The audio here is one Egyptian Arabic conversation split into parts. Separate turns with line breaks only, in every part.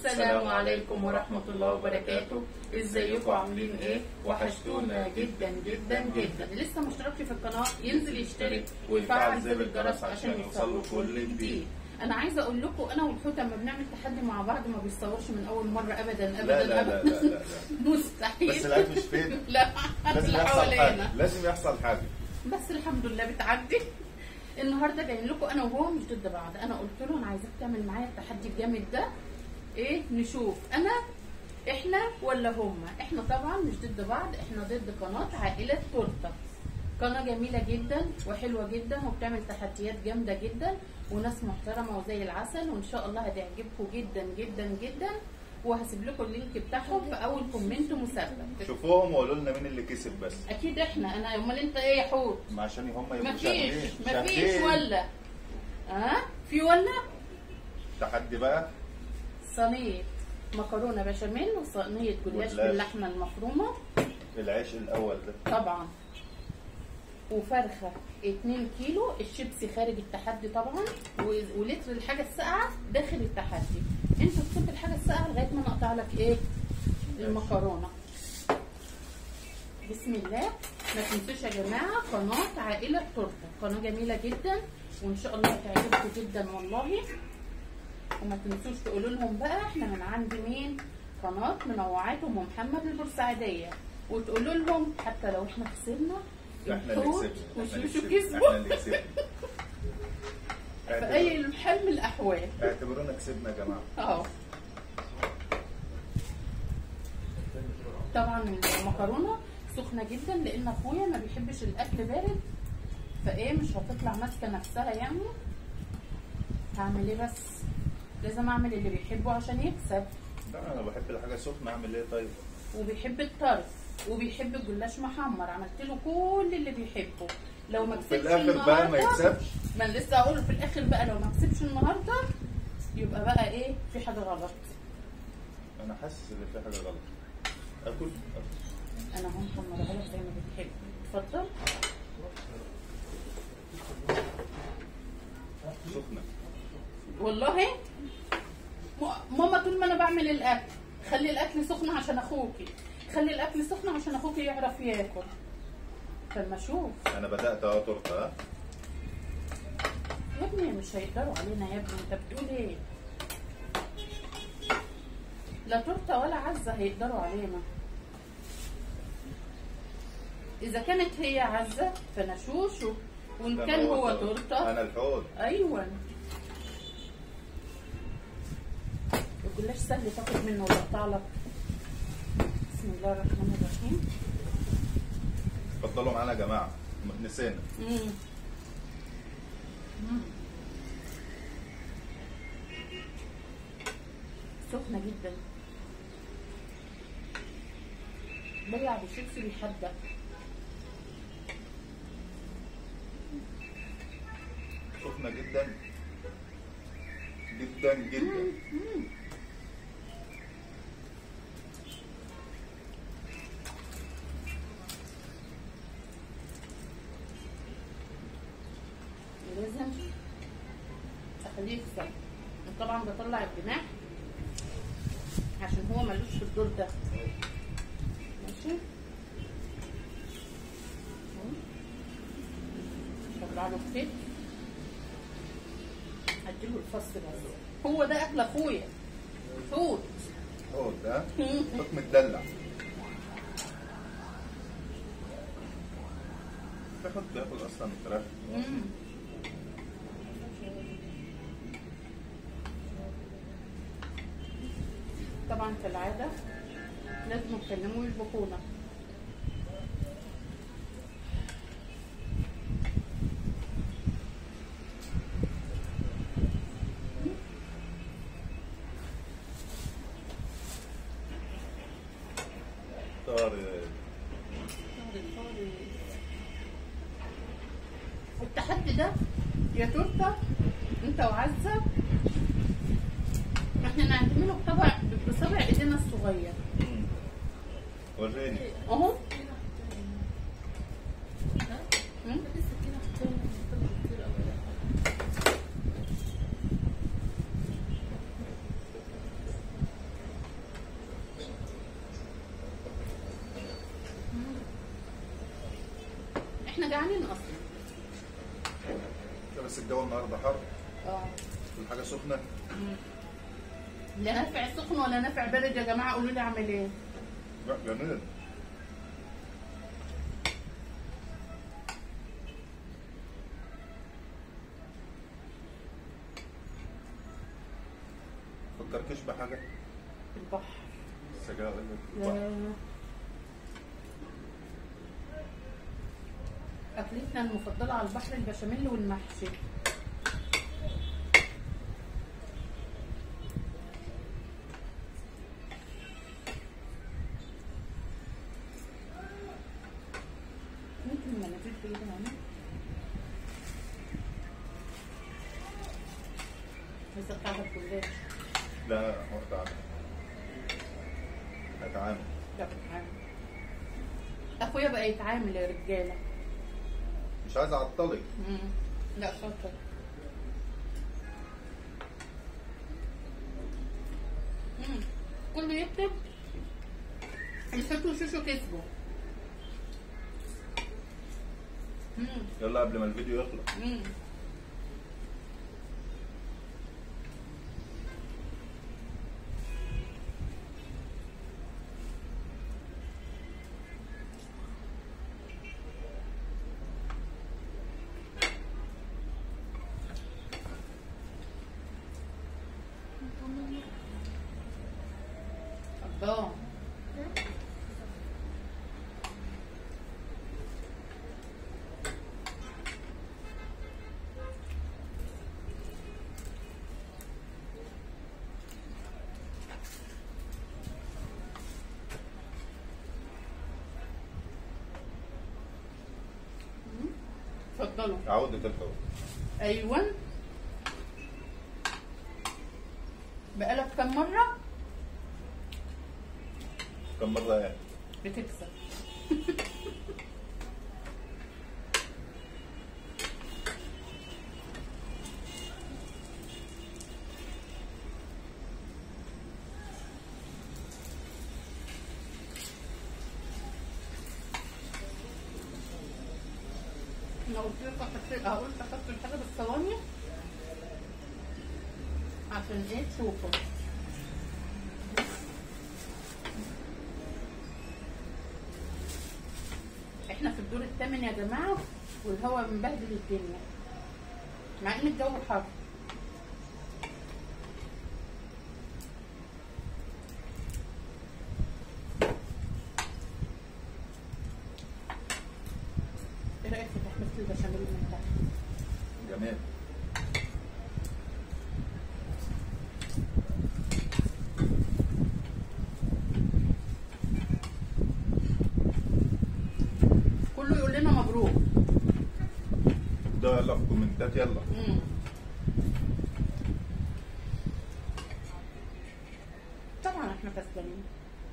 السلام عليكم ورحمة الله وبركاته ازيكم عاملين ايه وحشتونا جدا جدا جدا لسه مشتركش في القناة ينزل يشترك ويفعل زر الجرس عشان يوصله كل جديد انا عايزه اقول لكم انا والحوت لما بنعمل تحدي مع بعض ما بيتصورش من اول مره ابدا ابدا
لا لا لا
ابدا
لا, لا, لا.
مستحيل
بس العيب مش فين
لا
لازم
اللي
يحصل
حوالينا
حاجه لازم يحصل حاجه
بس الحمد لله بتعدي النهارده جايين لكم انا وهو مش ضد بعض انا قلت له انا عايزاك تعمل معايا التحدي الجامد ده ايه نشوف انا احنا ولا هما احنا طبعا مش ضد بعض احنا ضد قناه عائله تورته قناه جميله جدا وحلوه جدا وبتعمل تحديات جامده جدا وناس محترمه وزي العسل وان شاء الله هتعجبكم جدا جدا جدا وهسيب لكم اللينك بتاعهم في اول كومنت مثبت
شوفوهم وقولوا لنا مين اللي كسب بس
اكيد احنا انا امال انت ايه يا حوت
ما عشان هم يبقوا
مفيش
شاهدين
مفيش
شاهدين.
ولا ها في ولا
تحدي بقى
صينيه مكرونه بشاميل وصينيه جلاش
جلاش.
باللحمه المفرومه
العيش الاول ده
طبعا وفرخه 2 كيلو الشيبسي خارج التحدي طبعا و- ولتر الحاجه الساقعه داخل التحدي انت تحط الحاجه الساقعه لغايه ما نقطع لك ايه المكرونه بسم الله ما تنسوش يا جماعه قناه عائله تورته قناه جميله جدا وان شاء الله هتعجبكم جدا والله وما تنسوش تقولوا لهم بقى احنا من عند مين قناه منوعات ام محمد البورسعيديه وتقولوا لهم حتى لو احنا خسرنا
احنا اللي
الحوت
كسبنا احنا اللي
وشوشو
كسبنا
كسبوا
احنا اللي كسبنا
في اي حال من الاحوال
اعتبرونا كسبنا يا جماعه
اه طبعا المكرونه سخنه جدا لان اخويا ما بيحبش الاكل بارد فايه مش هتطلع ماسكه نفسها يعني هعمل ايه بس لازم اعمل اللي بيحبه عشان يكسب
لا انا بحب الحاجه سخنه اعمل ايه طيب
وبيحب الطرف وبيحب الجلاش محمر عملت له كل اللي بيحبه لو ما
في
كسبش
الاخر بقى ما
النهاردة-
يكسبش
ما أنا لسه هقول في الاخر بقى لو ما كسبش النهارده يبقى بقى ايه في حاجه غلط
انا حاسس ان في حاجه غلط اكل أكل.
انا هم محمرها لك زي ما بتحب اتفضل
سخنه
والله م- ماما طول ما انا بعمل الاكل خلي الاكل سخن عشان اخوكي خلي الاكل سخن عشان اخوكي يعرف ياكل فلما اشوف
انا بدات اهو تورته ها
يا ابني مش هيقدروا علينا يا ابني انت بتقول ايه لا تورته ولا عزه هيقدروا علينا اذا كانت هي عزه فانا شوشو وان
أنا
كان هو
تورتة.
تورته
انا الحوت
ايوه الجلاش سهل تاخد منه وتقطع لك بسم الله الرحمن الرحيم
اتفضلوا معانا يا جماعه نسينا
مم. مم. سخنة جدا بلع بالشيبسي بيحدق
سخنه جدا جدا جدا
لازم اخليه يكسر طبعا بطلع الجناح عشان هو ملوش في الدور ده ماشي أهو. طلع له كتير اديله الفص بس هو ده اكل اخويا حوت
حوت ها حوت متدلع الحوت بياكل اصلا الفراخ
مم. طبعا كالعادة لازم يتكلموا يسبقونا
طار
التحدي ده يا تورته انت وعزه احنا نعمله بطبع بصبع ايدينا الصغير
مم. وريني
اهو مم. جعانين اصلا
لا بس الجو النهارده حر
اه
والحاجه سخنه
لا نافع سخن ولا نافع بارد يا جماعه قولوا لي اعمل ايه
لا جميل فكركش بحاجه
البحر
السجاير
يا. اكلتنا المفضله على البحر البشاميل والمحشي ممكن المناديل في ايدي هنا بس بتاعتك كلها
لا وقت عامل هتعامل
لا بتعامل اخويا بقى يتعامل يا رجاله
مش عايز اعطلك
مم. لا شاطر مم. كله يكتب الفتو شوشو كسبه مم.
يلا قبل ما الفيديو يخلص
مم. الله مم. اتفضلوا
عودة الجو
ايوه بقالك كم مره
كم مرة يعني
بتكسب انا قلت لك أحط- هقول تحط الحاجه بالصواني عشان ايه تشوفوا احنا في الدور الثامن يا جماعه والهواء مبهدل الدنيا مع ان الجو حر ايه رايك في تحميص البشاميل من تحت
جميل
كله يقول لنا مبروك
ده يلا في الكومنتات يلا
مم. طبعا احنا كسبانين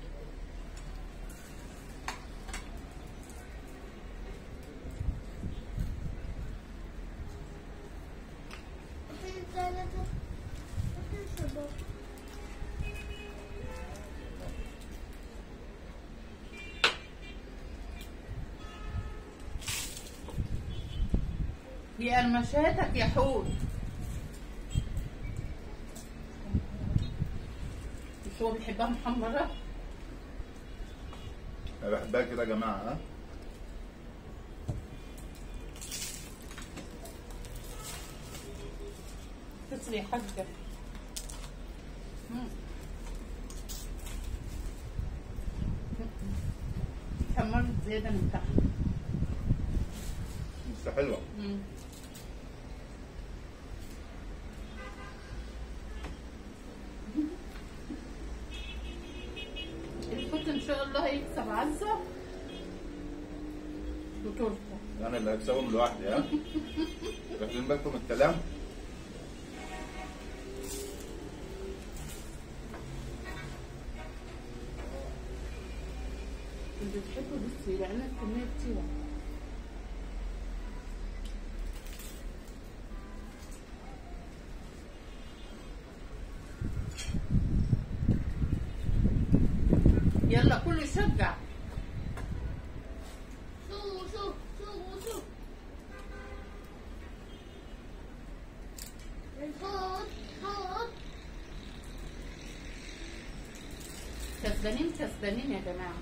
يا قرمشاتك يا حوت مش هو بيحبها محمرة
انا بحبها كده يا جماعة ها
تسري حاجة مم. حمرت زيادة من تحت
بس حلوة
مم. الفوت ان شاء الله هيكسب عزة وتورته
انا اللي هكسبهم لوحدي ها واخدين بالكم من الكلام
اللي بتحبه بصي لان الكمية كتيرة يلا كله يشجع
شو شو شو شو
كسبانين كسبانين يا جماعه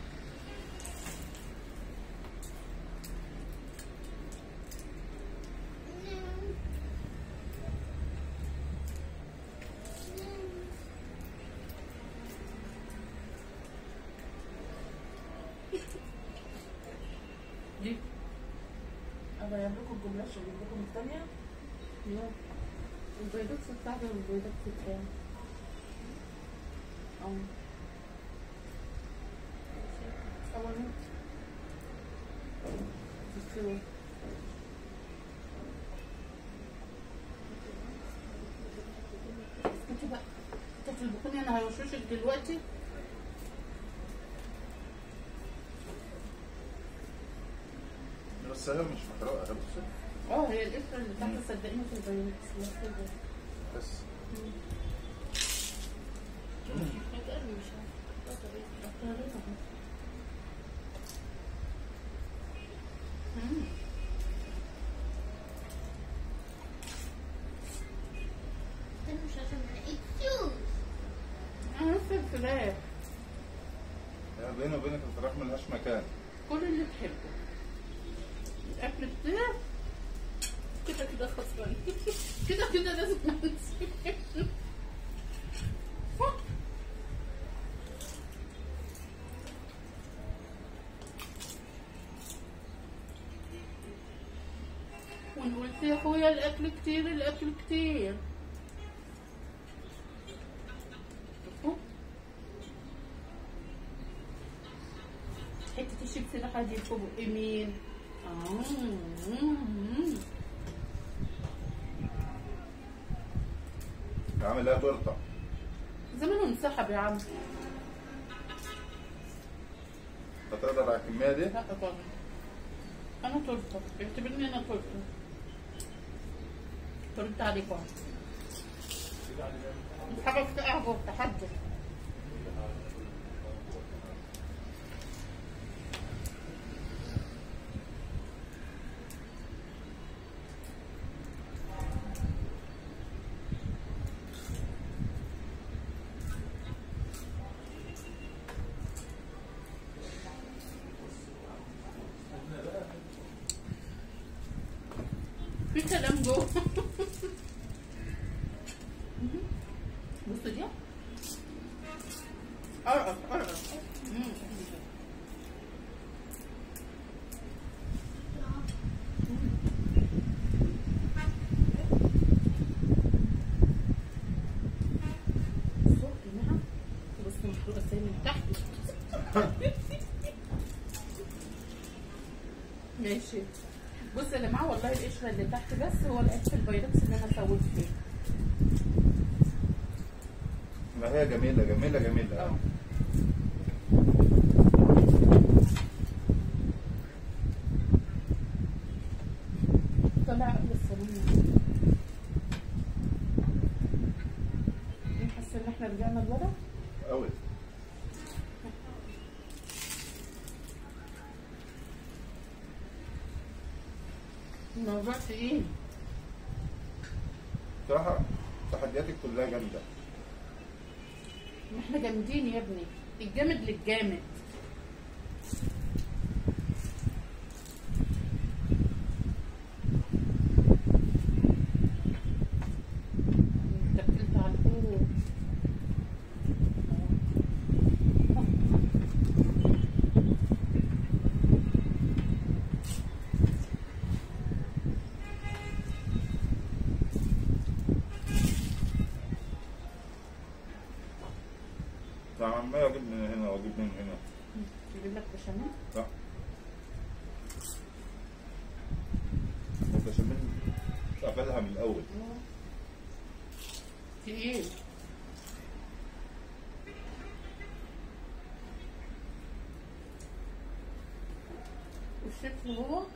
دي
اغير لكم الجملاش واجيب لكم الثانيه
لا البيضات بتاعتي والبيضات بتاعتي اه
اول نوت
تستوي اسكتي بقى انت في البكوني انا هيوشوشك دلوقتي
بس هي مش محروقه هي بصي
اه هي القشره اللي تحت صدقيني في البيض بس لا كده.
بس
مم.
انا مش عارفه من اكسكيوز
انا نفس الفراخ
يعني بيني وبينك الفراخ ملهاش مكان
كل اللي تحبه الاكل بتاعك كده كده خسران كده كده لازم ننسى ونقول يا اخويا الاكل كتير الاكل كتير شوفوا. حته الشيبسي ده حاجه فوق يمين آه.
عامل لها تورته
زمانه انسحب يا عم
هتقدر على الكميه دي
لا طبعا انا تورته اعتبرني انا تورته ترد عليكم حاجه بتقع جوه التحدي في كلام جوه بص دي ارقص ارقص مم. بصوا يا جماعة، بصوا محروقة ازاي من تحت ماشي بص يا جماعه والله القشره اللي تحت بس هو العيش البيركس اللي انا سويت فيه
ما هي جميله جميله جميله
اه طلع قبل الصالون حاسه ان احنا رجعنا لورا
قوي
الموضوع تقيل
بصراحه تحدياتك كلها جامده
ما احنا جامدين يا ابني الجامد للجامد اتكلت على الفول
ده عمال اجيب من هنا واجيب من هنا
يجيب لك بشاميل
لا البشاميل قفلها من الاول
تقيل والشيبس هو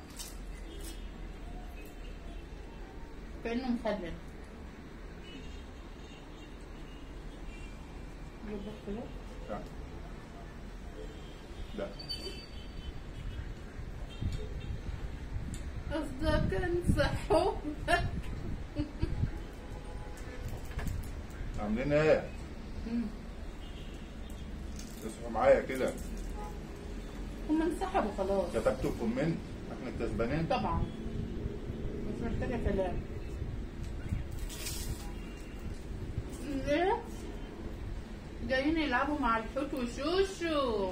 كأنه مخلل يبقى كده
لا لا
قصدك انسى حبك
عاملين ايه؟
مم.
اصحوا معايا كده
هم انسحبوا خلاص
كتبتوا كومنت احنا الكسبانين
طبعا مش محتاجه كلام ليه جايين يلعبوا مع الحوت وشوشو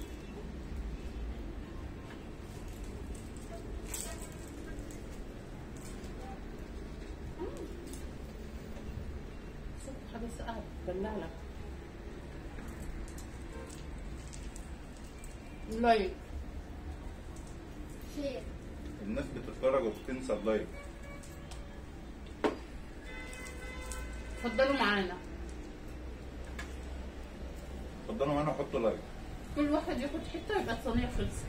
صوت حاجه ساقعه بتبلع لك لايك
شير
الناس بتتفرج وبتنسى اللايك
اتفضلوا معانا
اتفضلوا معانا وحطوا لايك
كل واحد ياخد حته يبقى الصينيه خلصت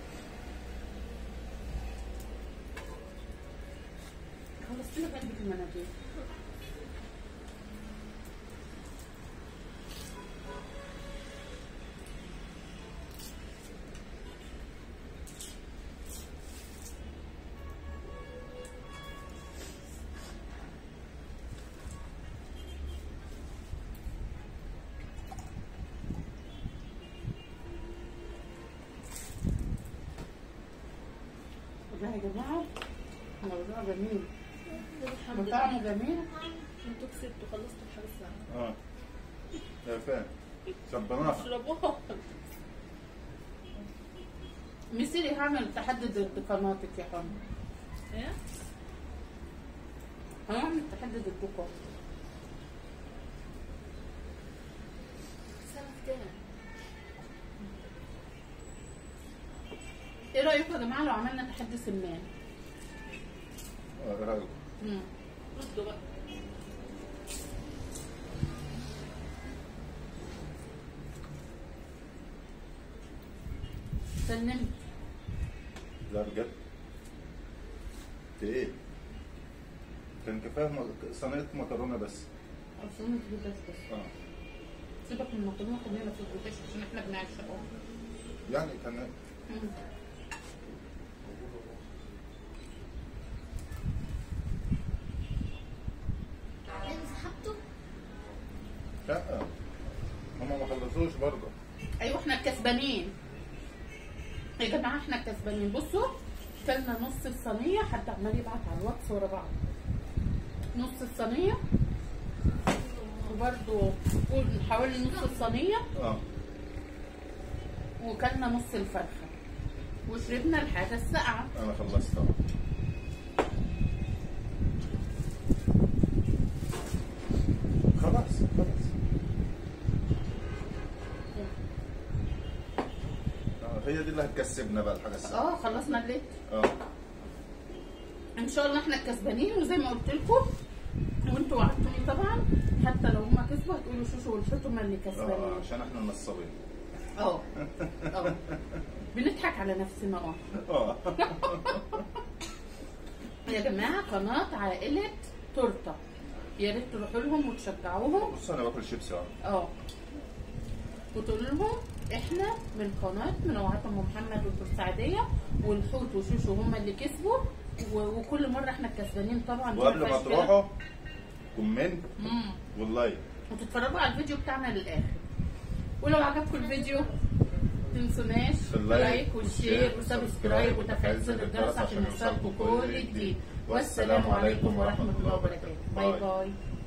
خلصت لك علبه المناديل والله يا جماعه الموضوع جميل
الحمد
وطعمه
لله
جميل
انتوا كسبتوا خلصتوا الحاجة الساعة
اه يا فاهم شبناها
اشربوها
مسيري هعمل تحدي ضد قناتك يا حنا
ايه؟
هعمل تحدي ضدكم
سنة كام؟
ايه رايكم يا جماعه لو عملنا تحدي سمان
اه ايه رايكم
مم.
ردوا بقى
سلمت
لا بجد ايه كان كفايه م- صينيه مكرونه بس
عشان بس بس
اه
سيبك من المكرونه خلينا في البوتاش عشان احنا بنعشقه
يعني كان
مم.
انسحبتوا
لا هما ما خلصوش برضه
ايوه احنا الكسبانين يا جماعه احنا الكسبانين بصوا كلنا نص الصينيه حد عمال يبعت على الواتس ورا بعض نص الصينيه وبرده قول حوالي نص الصينيه
اه
وكلنا نص الفرخه وشربنا الحاجه الساقعه
انا خلصت اهو خلاص خلاص آه، هي دي اللي هتكسبنا بقى الحاجه السهله
اه خلصنا الليل
اه
ان شاء الله احنا الكسبانين وزي ما قلت لكم وانتوا وعدتوني طبعا حتى لو هما كسبوا هتقولوا شوشو والحوت هما اللي
اه
كسبانين
عشان احنا نصابين
اه اه بنضحك على نفسنا اه
اه
يا جماعه قناه عائله تورته يا ريت تروحوا لهم وتشجعوهم
بص انا باكل شيبسي اه
اه وتقول لهم احنا من قناه منوعات ام محمد والبورسعيديه والحوت وشوشو هم اللي كسبوا و- وكل مره احنا الكسبانين طبعا
وقبل ما
فيهاش كده.
تروحوا كومنت
مم.
واللايك
وتتفرجوا على الفيديو بتاعنا للاخر ولو عجبكم الفيديو تنسوناش
اللايك
لايك والشير وسبسكرايب وتفعيل زر الجرس عشان يوصلكم كل جديد والسلام عليكم ورحمه الله وبركاته باي باي